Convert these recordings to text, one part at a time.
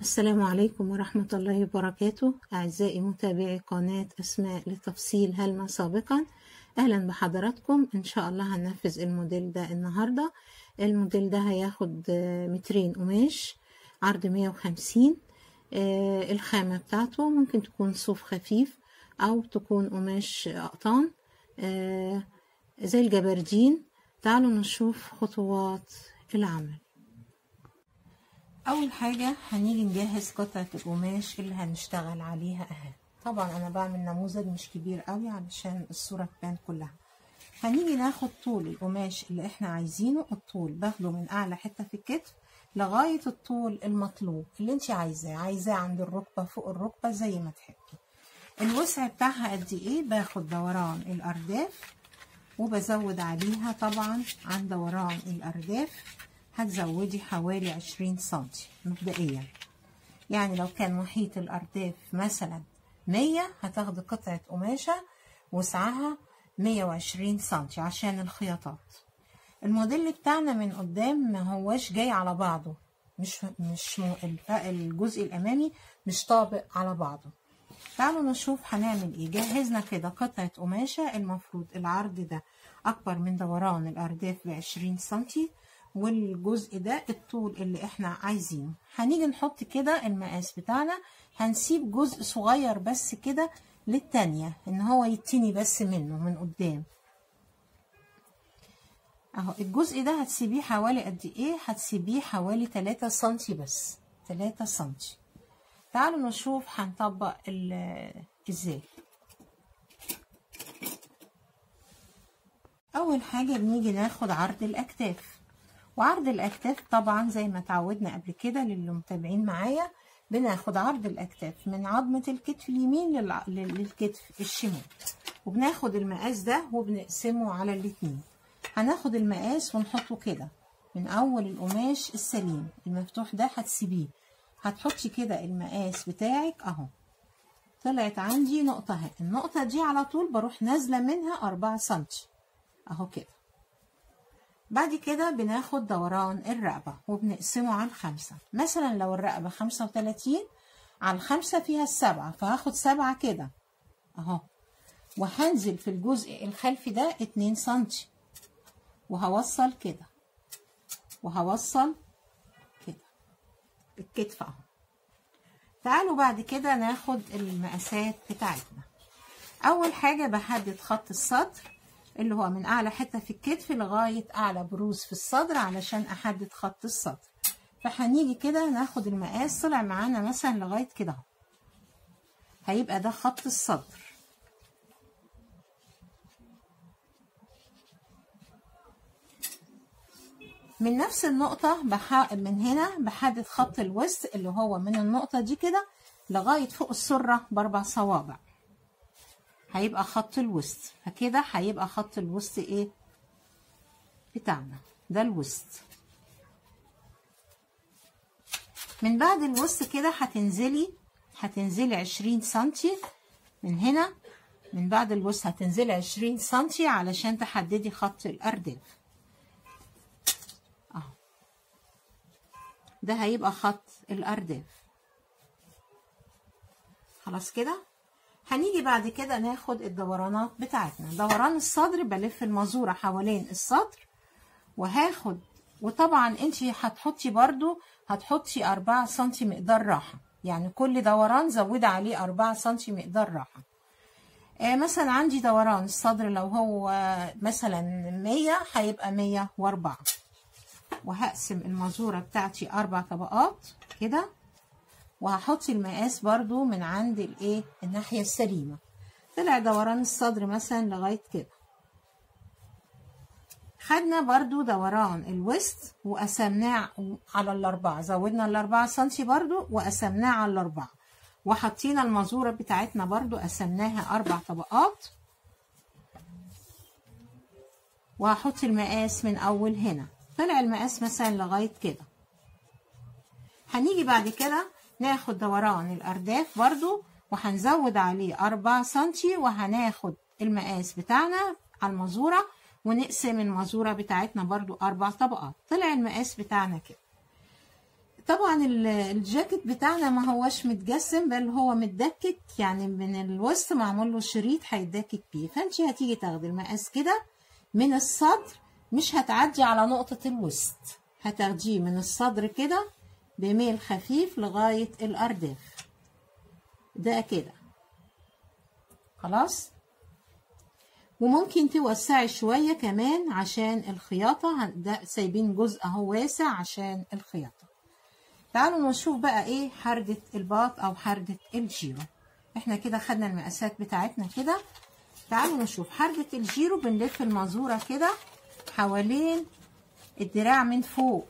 السلام عليكم ورحمة الله وبركاته أعزائي متابعي قناة أسماء لتفصيل هلمة سابقا أهلا بحضراتكم إن شاء الله هننفذ الموديل ده النهاردة الموديل ده هياخد آه، مترين قماش عرض 150 آه، الخامة بتاعته ممكن تكون صوف خفيف أو تكون قماش قطان آه، زي الجبردين تعالوا نشوف خطوات العمل اول حاجه هنيجي نجهز قطعه القماش اللي هنشتغل عليها اهي طبعا انا بعمل نموذج مش كبير قوي علشان الصوره تبان كلها هنيجي ناخد طول القماش اللي احنا عايزينه الطول باخده من اعلى حته في الكتف لغايه الطول المطلوب اللي انت عايزاه عايزاه عند الركبه فوق الركبه زي ما تحبي الوسع بتاعها قد ايه باخد دوران الارداف وبزود عليها طبعا عن دوران الارداف هتزودي حوالي عشرين سنتي مبدئيا يعني لو كان محيط الأرداف مثلا مية هتاخدي قطعة قماشة وسعها مية وعشرين سنتي عشان الخياطات الموديل بتاعنا من قدام ما هوش جاي على بعضه مش مش م- الف- الجزء الأمامي مش طابق على بعضه تعالوا نشوف هنعمل ايه جهزنا كده قطعة قماشة المفروض العرض ده أكبر من دوران الأرداف بعشرين سنتي والجزء ده الطول اللي احنا عايزينه هنيجي نحط كده المقاس بتاعنا هنسيب جزء صغير بس كده للتانية ان هو يتني بس منه من قدام اهو الجزء ده هتسيبيه حوالي قد ايه هتسيبيه حوالي 3 سنتي بس 3 سنتي تعالوا نشوف هنطبق ال- ازاي اول حاجة بنيجي ناخد عرض الاكتاف وعرض الاكتاف طبعا زي ما اتعودنا قبل كده للي متابعين معايا بناخد عرض الاكتاف من عظمة الكتف اليمين للع- لل- للكتف الشمال وبناخد المقاس ده وبنقسمه على الاتنين هناخد المقاس ونحطه كده من اول القماش السليم المفتوح ده هتسيبيه هتحطي كده المقاس بتاعك اهو طلعت عندي نقطة اهي النقطة دي على طول بروح نازلة منها أربعة سنتي اهو كده بعد كده بناخد دوران الرقبة وبنقسمه على الخمسة مثلا لو الرقبة خمسة وتلاتين على الخمسة فيها السبعة فهاخد سبعة كده اهو وهنزل في الجزء الخلفي ده اتنين سنتي وهوصل كده وهوصل كده الكتف اهو تعالوا بعد كده ناخد المقاسات بتاعتنا اول حاجة بحدد خط الصدر اللي هو من اعلى حته في الكتف لغايه اعلى بروز في الصدر علشان احدد خط الصدر فهنيجي كده ناخد المقاس طلع معانا مثلا لغايه كده اهو هيبقى ده خط الصدر من نفس النقطة بح... من هنا بحدد خط الوسط اللي هو من النقطة دي كده لغاية فوق السرة بأربع صوابع هيبقى خط الوسط فكده هيبقى خط الوسط ايه بتاعنا ده الوسط من بعد الوسط كده هتنزلي هتنزلي عشرين سنتي من هنا من بعد الوسط هتنزلي عشرين سنتي علشان تحددي خط الأرداف اهو ده هيبقى خط الأرداف خلاص كده هنيجي بعد كده ناخد الدورانات بتاعتنا دوران الصدر بلف المازورة حوالين الصدر وهاخد وطبعا انت هتحطي برضو هتحطي أربعة سنتي مقدار راحة يعني كل دوران زودي عليه أربعة سنتي مقدار راحة آه مثلا عندي دوران الصدر لو هو مثلا مية هيبقى مية وأربعة وهقسم المازورة بتاعتي أربع طبقات كده وهحط المقاس برضو من عند الايه الناحية السليمة طلع دوران الصدر مثلا لغاية كده خدنا برضو دوران الوسط وقسمناه على الأربعة زودنا الأربعة سنتي برضو وقسمناه على الأربعة وحطينا المازورة بتاعتنا برضو قسمناها أربع طبقات وهحط المقاس من أول هنا طلع المقاس مثلا لغاية كده هنيجي بعد كده ناخد دوران الأرداف برضو وهنزود عليه أربعة سنتي وهناخد المقاس بتاعنا على المازورة ونقسم المازورة بتاعتنا برضو أربع طبقات طلع المقاس بتاعنا كده طبعا ال- الجاكيت بتاعنا ما هوش متجسم بل هو متدكك يعني من الوسط معمول له شريط هيتدكك بيه فانت هتيجي تاخدي المقاس كده من الصدر مش هتعدي على نقطة الوسط هتاخديه من الصدر كده بميل خفيف لغاية الأرداف ده كده خلاص وممكن توسعي شوية كمان عشان الخياطة هن- ده سايبين جزء اهو واسع عشان الخياطة تعالوا نشوف بقى ايه حردة الباط او حردة الجيرو احنا كده خدنا المقاسات بتاعتنا كده تعالوا نشوف حردة الجيرو بنلف المازورة كده حوالين الدراع من فوق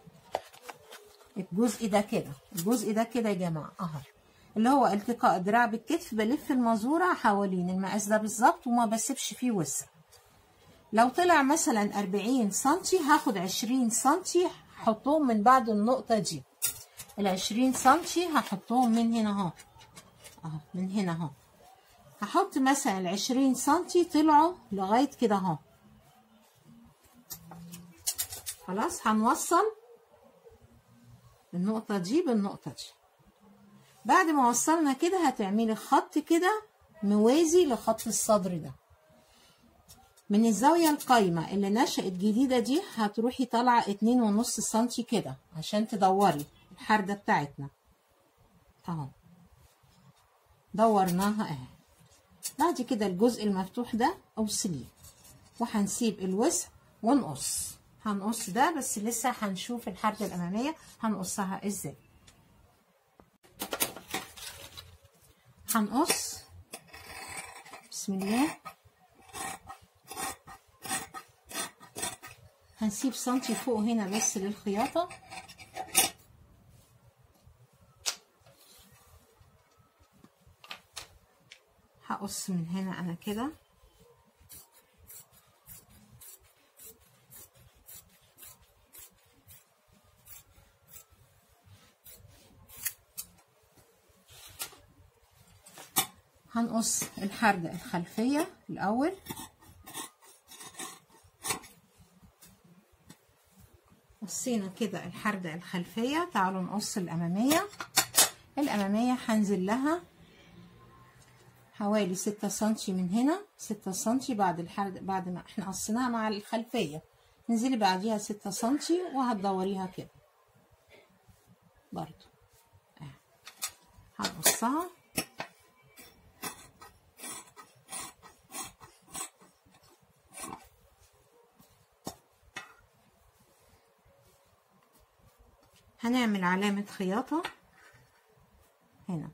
الجزء ده كده الجزء ده كده يا جماعة اهو اللي هو التقاء الدراع بالكتف بلف المازورة حوالين المقاس ده بالظبط وما بسيبش فيه وسع لو طلع مثلا 40 سنتي هاخد 20 سنتي هحطهم من بعد النقطة دي ال 20 سنتي هحطهم من هنا اهو اهو من هنا اهو هحط مثلا ال 20 سنتي طلعوا لغاية كده اهو خلاص هنوصل النقطة دي بالنقطة دي بعد ما وصلنا كده هتعملي خط كده موازي لخط الصدر ده من الزاوية القايمة اللي نشأت جديدة دي هتروحي طالعة اتنين ونص سنتي كده عشان تدوري الحردة بتاعتنا اهو دورناها اهي بعد كده الجزء المفتوح ده اوصليه وهنسيب الوسع ونقص هنقص ده بس لسه هنشوف الحردة الأمامية هنقصها ازاي هنقص بسم الله هنسيب سنتي فوق هنا بس للخياطة هقص من هنا انا كده هنقص الحردة الخلفية الأول قصينا كده الحردة الخلفية تعالوا نقص الأمامية الأمامية هنزل لها حوالي ستة سنتي من هنا ستة سنتي بعد الحردة بعد ما احنا قصيناها مع الخلفية انزلي بعديها ستة سنتي وهتدوريها كده برضو اه. هنقصها هنعمل علامة خياطة هنا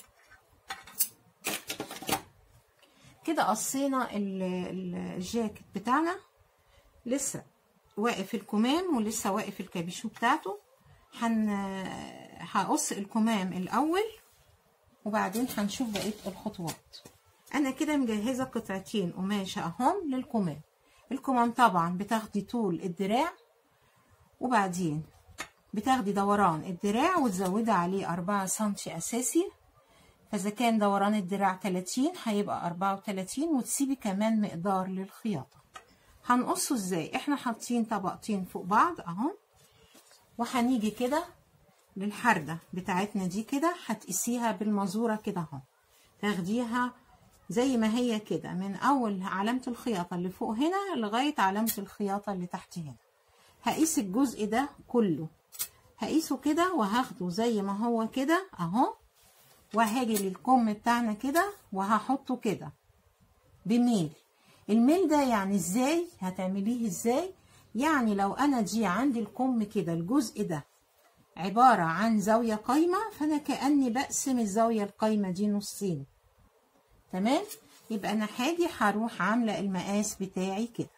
كده قصينا ال- ال- الجاكيت بتاعنا لسه واقف الكمام ولسه واقف الكابيشو بتاعته هن هقص الكمام الاول وبعدين هنشوف بقيه الخطوات انا كده مجهزه قطعتين قماشه اهم للكمام الكمام طبعا بتاخدي طول الدراع وبعدين بتاخدي دوران الدراع وتزودي عليه أربعة سنتي أساسي فإذا كان دوران الدراع 30 هيبقى 34 وتسيبي كمان مقدار للخياطة هنقصه ازاي احنا حاطين طبقتين فوق بعض اهو وهنيجي كده للحردة بتاعتنا دي كده هتقيسيها بالمزورة كده اهو تاخديها زي ما هي كده من اول علامة الخياطة اللي فوق هنا لغاية علامة الخياطة اللي تحت هنا هقيس الجزء ده كله هقيسه كده وهاخده زي ما هو كده اهو وهاجي للكم بتاعنا كده وهحطه كده بميل الميل ده يعني ازاي هتعمليه ازاي يعني لو انا دي عندي الكم كده الجزء ده عبارة عن زاوية قايمة فانا كأني بقسم الزاوية القايمة دي نصين تمام يبقى انا هاجي هروح عاملة المقاس بتاعي كده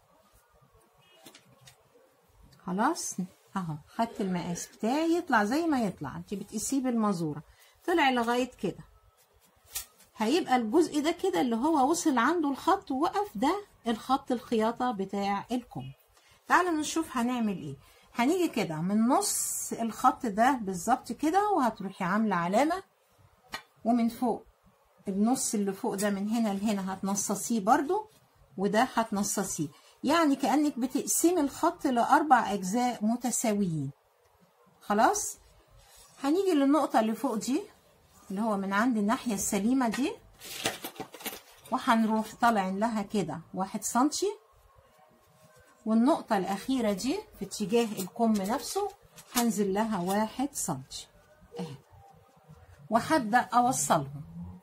خلاص اهو خدت المقاس بتاعي يطلع زي ما يطلع انت بتقيسيه بالمزورة طلع لغاية كده هيبقى الجزء ده كده اللي هو وصل عنده الخط ووقف ده الخط الخياطة بتاع الكم تعالوا نشوف هنعمل ايه هنيجي كده من نص الخط ده بالظبط كده وهتروحي عاملة علامة ومن فوق النص اللي فوق ده من هنا لهنا هتنصصيه برضو وده هتنصصيه يعني كأنك بتقسمي الخط لأربع أجزاء متساويين خلاص هنيجي للنقطة اللي فوق دي اللي هو من عند الناحية السليمة دي وهنروح طالعين لها كده واحد سنتي والنقطة الأخيرة دي في اتجاه الكم نفسه هنزل لها واحد سنتي اهي وهبدأ أوصلهم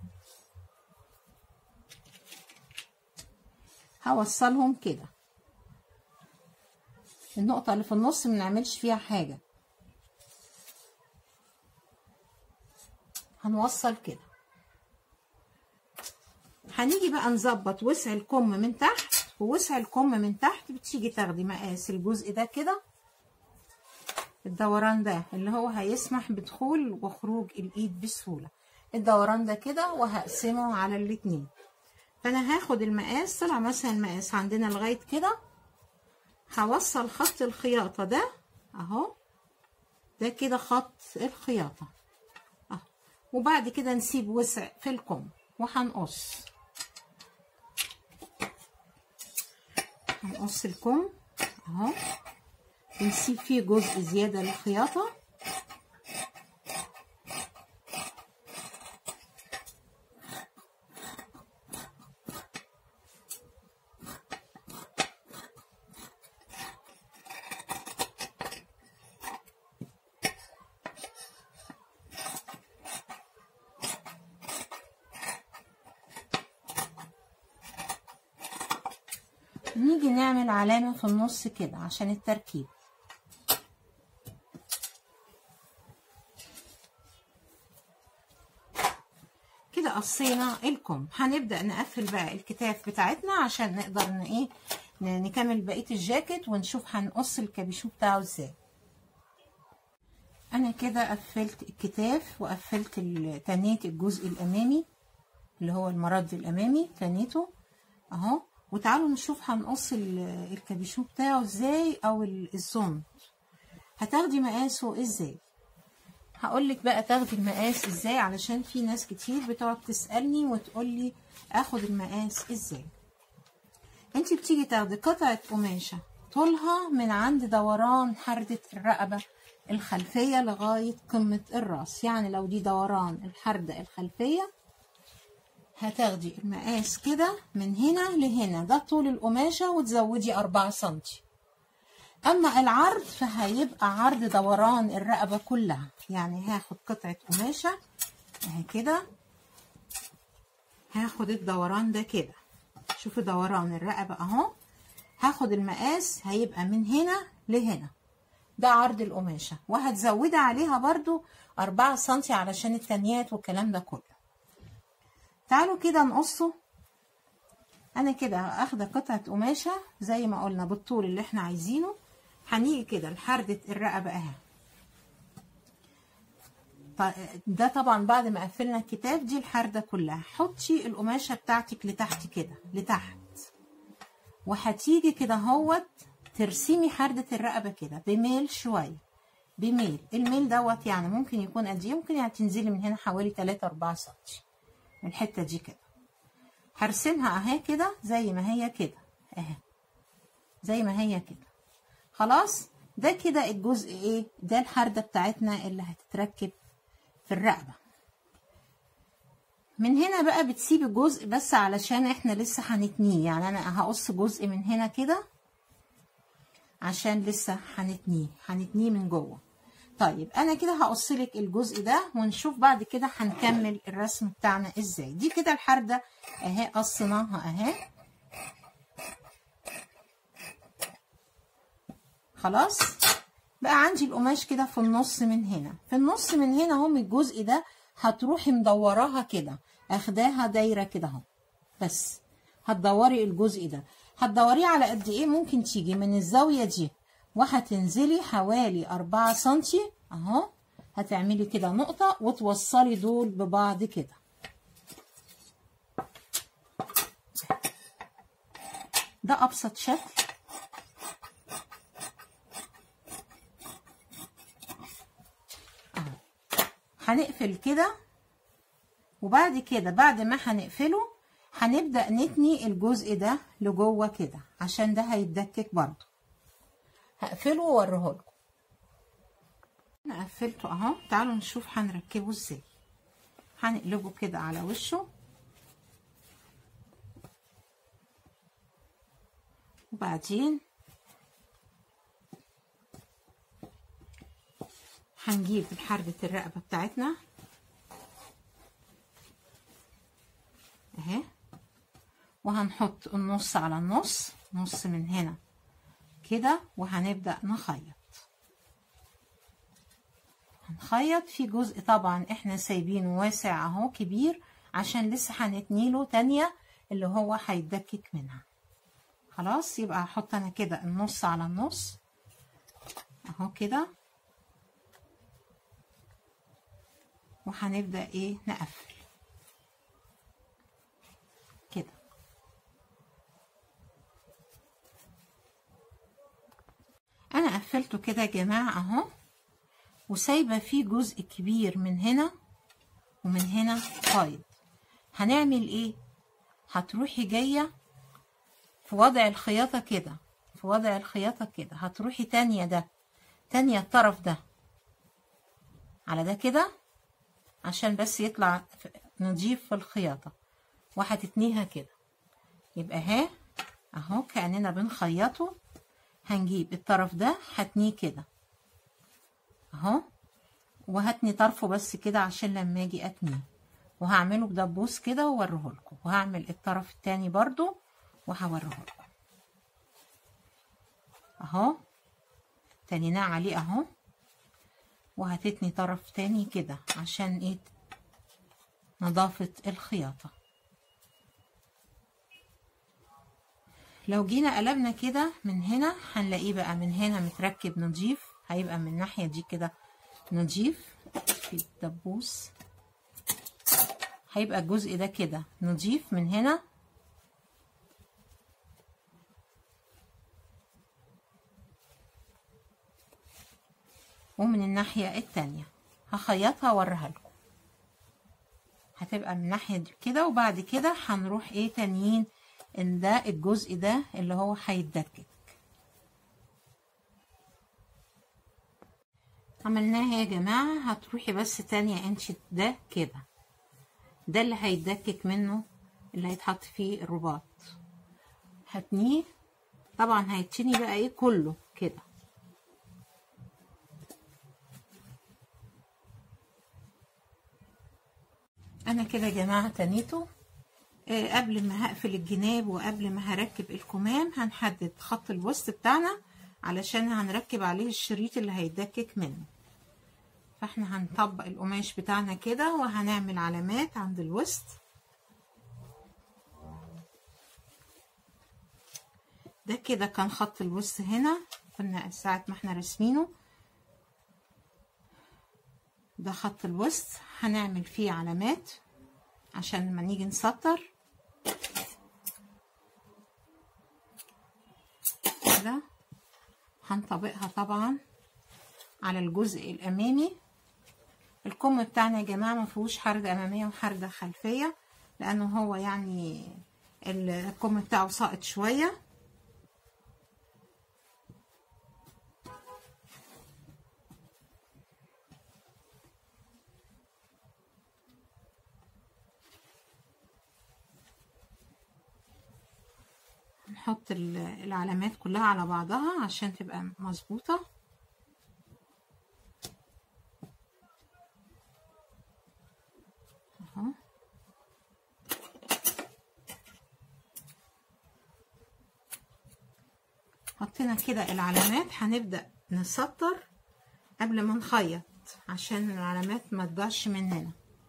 هوصلهم كده النقطة اللي في النص منعملش فيها حاجة هنوصل كده هنيجي بقى نظبط وسع الكم من تحت ووسع الكم من تحت بتيجي تاخدي مقاس الجزء ده كده الدوران ده اللي هو هيسمح بدخول وخروج الايد بسهولة الدوران ده كده وهقسمه على الاتنين فانا هاخد المقاس طلع مثلا المقاس عندنا لغاية كده هوصل خط الخياطة ده اهو ده كده خط الخياطة اهو وبعد كده نسيب وسع في الكم وهنقص هنقص الكم اهو بنسيب فيه جزء زيادة للخياطة نيجي نعمل علامة في النص كده عشان التركيب كده قصينا الكم هنبدأ نقفل بقى الكتاف بتاعتنا عشان نقدر ان ايه ن- نكمل بقية الجاكيت ونشوف هنقص الكابيشو بتاعه ازاي انا كده قفلت الكتاف وقفلت ال- تنيت الجزء الامامي اللي هو المرد الامامي تنيته اهو وتعالوا نشوف هنقص ال- الكابيشو بتاعه ازاي او ال- الزونت هتاخدي مقاسه ازاي هقولك بقى تاخدي المقاس ازاي علشان في ناس كتير بتقعد تسألني وتقولي اخد المقاس ازاي انت بتيجي تاخدي قطعة قماشة طولها من عند دوران حردة الرقبة الخلفية لغاية قمة الراس يعني لو دي دوران الحردة الخلفية هتاخدي المقاس كده من هنا لهنا ده طول القماشة وتزودي أربعة سنتي أما العرض فهيبقى عرض دوران الرقبة كلها يعني هاخد قطعة قماشة اهي كده هاخد الدوران ده كده شوفوا دوران الرقبة اهو هاخد المقاس هيبقى من هنا لهنا ده عرض القماشة وهتزودي عليها برضو أربعة سنتي علشان التانيات والكلام ده كله تعالوا كده نقصه انا كده اخده قطعه قماشه زي ما قلنا بالطول اللي احنا عايزينه هنيجي كده لحردة الرقبة اهي ط- ده طبعا بعد ما قفلنا الكتاف دي الحردة كلها حطي القماشة بتاعتك لتحت كده لتحت وهتيجي كده هوت ترسمي حردة الرقبة كده بميل شوية بميل الميل دوت يعني ممكن يكون قد ايه ممكن يعني تنزلي من هنا حوالي 3 4 سنتي من الحتة دي كده هرسمها اهي كده زي ما هي كده اهي زي ما هي كده خلاص ده كده الجزء ايه ده الحردة بتاعتنا اللي هتتركب في الرقبة من هنا بقى بتسيبي جزء بس علشان احنا لسه هنتنيه يعني انا هقص جزء من هنا كده عشان لسه هنتنيه هنتنيه من جوه طيب انا كده هقص لك الجزء ده ونشوف بعد كده هنكمل الرسم بتاعنا ازاي دي كده الحردة اهي قصيناها اهي خلاص بقى عندي القماش كده في النص من هنا في النص من هنا اهو من الجزء ده هتروحي مدوراها كده اخداها دايره كده اهو بس هتدوري الجزء ده هتدوريه على قد ايه ممكن تيجي من الزاويه دي وهتنزلي حوالي أربعة سنتي اهو هتعملي كده نقطة وتوصلي دول ببعض كده ده أبسط شكل هنقفل كده وبعد كده بعد ما هنقفله هنبدأ نتني الجزء ده لجوه كده عشان ده هيتدكك برضه هقفله واوريهولكم انا قفلته اهو تعالوا نشوف هنركبه ازاي هنقلبه كده على وشه وبعدين هنجيب حردة الرقبة بتاعتنا اهي وهنحط النص على النص نص من هنا كده وهنبدأ نخيط هنخيط في جزء طبعا احنا سايبينه واسع اهو كبير عشان لسه هنتنيله تانية اللي هو هيتدكك منها خلاص يبقى هحط انا كده النص على النص اهو كده وهنبدأ ايه نقفل كده انا قفلته كده يا جماعة اهو وسايبة فيه جزء كبير من هنا ومن هنا فايض هنعمل ايه هتروحي جاية في وضع الخياطة كده في وضع الخياطة كده هتروحي تانية ده تانية الطرف ده على ده كده عشان بس يطلع نضيف في الخياطة وهتتنيها كده يبقى ها اهو كأننا بنخيطه هنجيب الطرف ده هتنيه كده اهو وهتني طرفه بس كده عشان لما اجي اتنيه وهعمله بدبوس كده واوريه لكم وهعمل الطرف التاني برضو وهوريه لكم اهو تنيناه عليه اهو وهتتني طرف تاني كده عشان ايه نظافة الخياطة لو جينا قلبنا كده من هنا هنلاقيه بقى من هنا متركب نضيف هيبقى من الناحية دي كده نضيف في الدبوس هيبقى الجزء ده كده نضيف من هنا ومن الناحية التانية هخيطها واوريها لكم هتبقى من الناحية دي كده وبعد كده هنروح ايه تانيين ان ده الجزء ده اللي هو هيتدكك عملناها يا جماعة هتروحي بس تانية انش ده كده ده اللي هيتدكك منه اللي هيتحط فيه الرباط هتنيه طبعا هيتشني بقى ايه كله كده انا كده يا جماعه تنيته آه قبل ما هقفل الجناب وقبل ما هركب الكمام هنحدد خط الوسط بتاعنا علشان هنركب عليه الشريط اللي هيتدكك منه فاحنا هنطبق القماش بتاعنا كده وهنعمل علامات عند الوسط ده كده كان خط الوسط هنا كنا ساعة ما احنا رسمينه ده خط الوسط هنعمل فيه علامات عشان لما نيجي نسطر كده هنطبقها طبعا على الجزء الامامي الكم بتاعنا يا جماعه ما فيهوش حرده اماميه وحرده خلفيه لانه هو يعني الكم بتاعه ساقط شويه نحط العلامات كلها على بعضها عشان تبقى مظبوطة اهو حطينا كده العلامات هنبدأ نسطر قبل ما نخيط عشان العلامات ما تضيعش مننا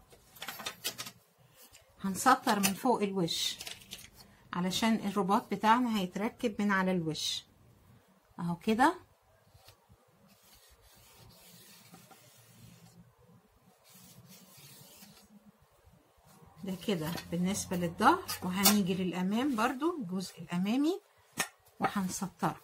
هنسطر من فوق الوش علشان الرباط بتاعنا هيتركب من على الوش اهو كده ده كده بالنسبة للظهر وهنيجي للأمام برضو الجزء الأمامي وهنسطره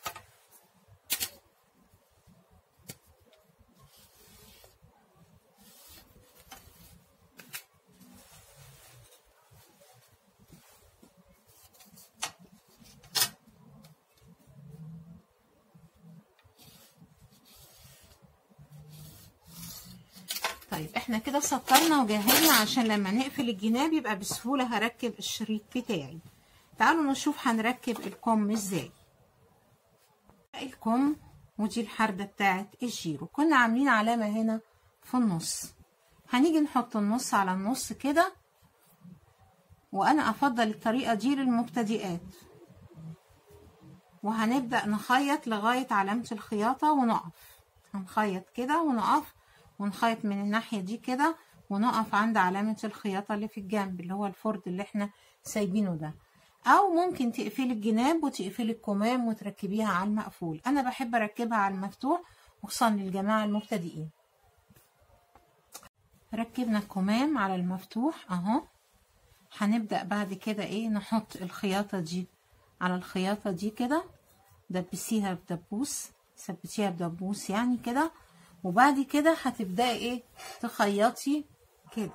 طيب احنا كده سطرنا وجهزنا عشان لما نقفل الجناب يبقى بسهولة هركب الشريط بتاعي تعالوا نشوف هنركب الكم ازاي الكم ودي الحردة بتاعت الجيرو كنا عاملين علامة هنا في النص هنيجي نحط النص على النص كده وانا افضل الطريقة دي للمبتدئات وهنبدأ نخيط لغاية علامة الخياطة ونقف هنخيط كده ونقف ونخيط من الناحية دي كده ونقف عند علامة الخياطة اللي في الجنب اللي هو الفرد اللي احنا سايبينه ده او ممكن تقفلي الجناب وتقفلي الكمام وتركبيها على المقفول انا بحب اركبها على المفتوح وخصوصا للجماعة المبتدئين ركبنا الكمام على المفتوح اهو هنبدأ بعد كده ايه نحط الخياطة دي على الخياطة دي كده دبسيها بدبوس ثبتيها بدبوس يعني كده وبعد كده هتبدأي ايه تخيطي كده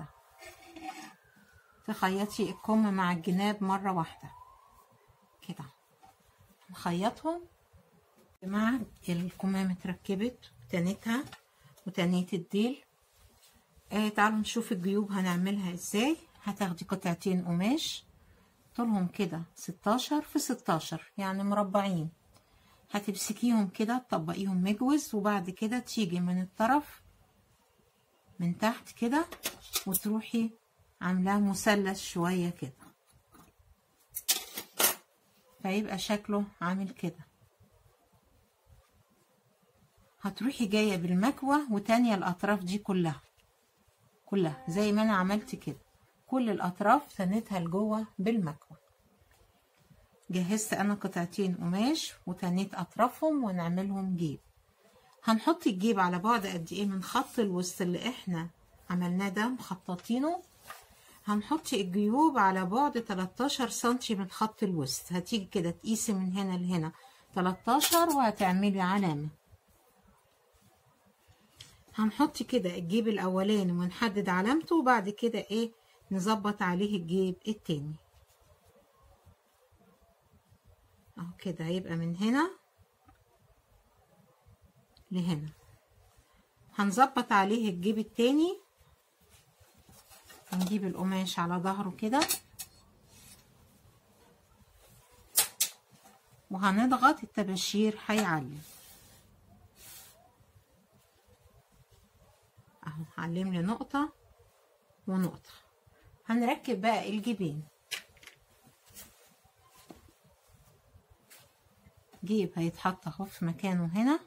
تخيطي الكم مع الجناب مرة واحدة كده نخيطهم مع الكمامة اتركبت وتانيتها وتانية الديل آه تعالوا نشوف الجيوب هنعملها ازاي هتاخدي قطعتين قماش طولهم كده ستاشر في ستاشر يعني مربعين هتمسكيهم كده تطبقيهم مجوز وبعد كده تيجي من الطرف من تحت كده وتروحي عاملاه مثلث شوية كده فيبقى شكله عامل كده هتروحي جاية بالمكوة وتانية الأطراف دي كلها كلها زي ما أنا عملت كده كل الأطراف ثنيتها لجوه بالمكوة جهزت أنا قطعتين قماش وتنيت أطرافهم ونعملهم جيب هنحط الجيب على بعد قد إيه من خط الوسط اللي إحنا عملناه ده مخططينه هنحط الجيوب على بعد 13 سنتي من خط الوسط هتيجي كده تقيسي من هنا لهنا 13 وهتعملي علامة هنحط كده الجيب الأولاني ونحدد علامته وبعد كده إيه نظبط عليه الجيب التاني اهو كده هيبقى من هنا لهنا هنظبط عليه الجيب التاني هنجيب القماش على ظهره كده وهنضغط الطباشير هيعلم اهو علم لي نقطة ونقطة هنركب بقى الجيبين جيب هيتحط اهو في مكانه هنا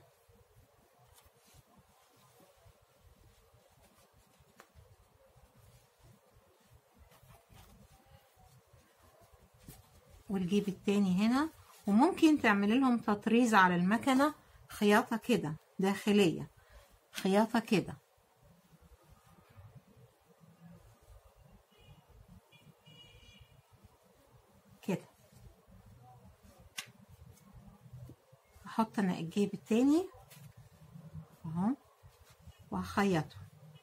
والجيب التاني هنا وممكن تعملي لهم تطريز على المكنة خياطة كده داخلية خياطة كده كده احط انا الجيب التاني اهو وهخيطه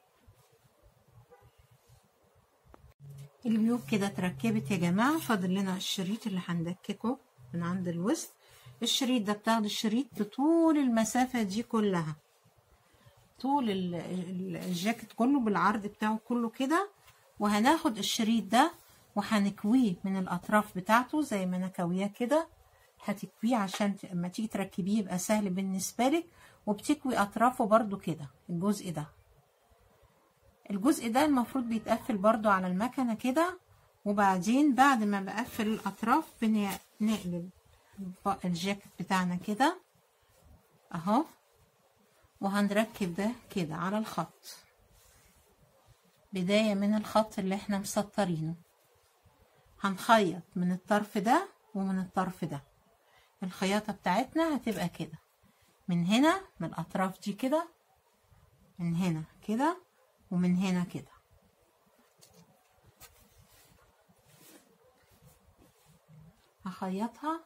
الجيوب كده اتركبت يا جماعة فاضل لنا الشريط اللي هندككه من عند الوسط الشريط ده بتاخد الشريط بطول المسافة دي كلها طول الجاكيت كله بالعرض بتاعه كله كده وهناخد الشريط ده وهنكويه من الأطراف بتاعته زي ما أنا كوياه كده هتكويه عشان لما تيجي تركبيه يبقى سهل بالنسبة لك وبتكوي أطرافه برضو كده الجزء ده الجزء ده المفروض بيتقفل برضو على المكنة كده وبعدين بعد ما بقفل الأطراف بنقلب الجاكيت بتاعنا كده اهو وهنركب ده كده على الخط بداية من الخط اللي احنا مسطرينه هنخيط من الطرف ده ومن الطرف ده الخياطة بتاعتنا هتبقى كده من هنا من الأطراف دي كده من هنا كده ومن هنا كده هخيطها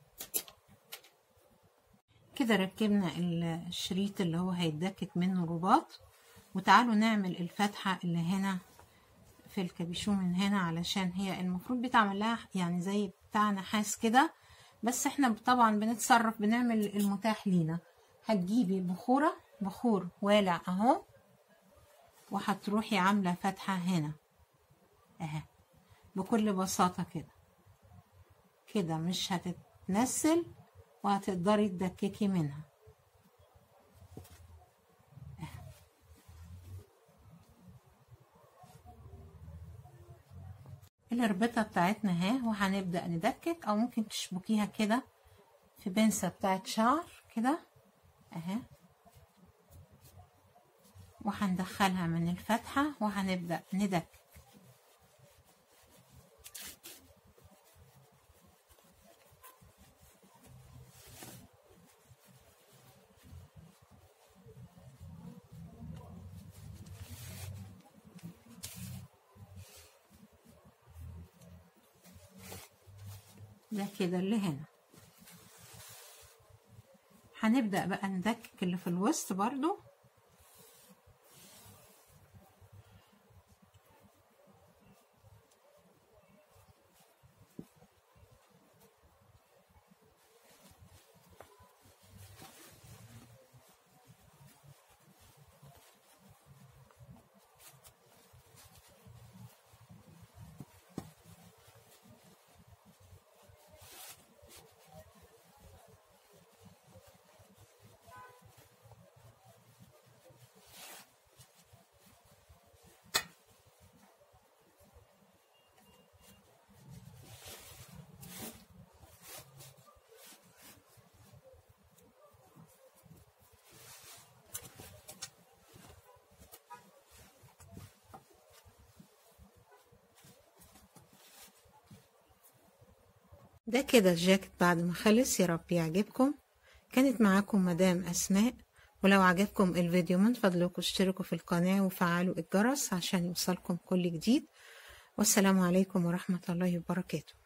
كده ركبنا الشريط اللي هو هيتدكك منه رباط وتعالوا نعمل الفتحة اللي هنا في الكابيشو من هنا علشان هي المفروض بتعمل لها يعني زي بتاع نحاس كده بس احنا طبعا بنتصرف بنعمل المتاح لينا هتجيبي بخورة بخور والع اهو وهتروحي عاملة فتحة هنا اهي بكل بساطة كده كده مش هتتنسل وهتقدري تدككي منها الربطة بتاعتنا اهي وهنبدأ ندكك او ممكن تشبكيها كده في بنسة بتاعت شعر كده اهي وهندخلها من الفتحة وهنبدأ ندكك ده كده اللي هنا هنبدأ بقى ندكك اللي في الوسط برضو ده كده الجاكيت بعد ما خلص يا رب يعجبكم كانت معاكم مدام أسماء ولو عجبكم الفيديو من فضلكم اشتركوا في القناة وفعلوا الجرس عشان يوصلكم كل جديد والسلام عليكم ورحمة الله وبركاته